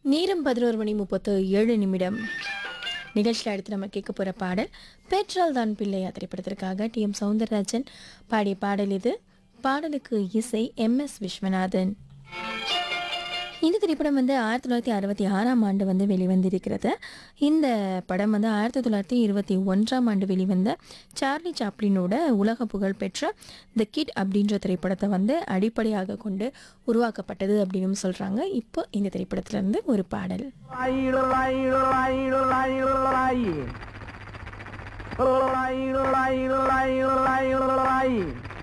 நேரம் பதினோரு மணி முப்பத்து ஏழு நிமிடம் நிகழ்ச்சியில் அடுத்து நம்ம கேட்க போகிற பாடல் பெட்ரோல் தான் பிள்ளையா திரைப்படத்திற்காக டி எம் சவுந்தரராஜன் பாடிய பாடல் இது பாடலுக்கு இசை எம் எஸ் விஸ்வநாதன் இந்த திரைப்படம் வந்து ஆயிரத்தி தொள்ளாயிரத்தி அறுபத்தி ஆறாம் ஆண்டு வந்து வெளிவந்திருக்கிறது இந்த படம் வந்து ஆயிரத்தி தொள்ளாயிரத்தி இருபத்தி ஒன்றாம் ஆண்டு வெளிவந்த சார்லி சாப்ளினோட உலக புகழ் பெற்ற த கிட் அப்படின்ற திரைப்படத்தை வந்து அடிப்படையாக கொண்டு உருவாக்கப்பட்டது அப்படின்னு சொல்கிறாங்க இப்போ இந்த திரைப்படத்திலேருந்து ஒரு பாடல் Lie, lie, lie, lie, lie, lie, lie, lie, lie, lie.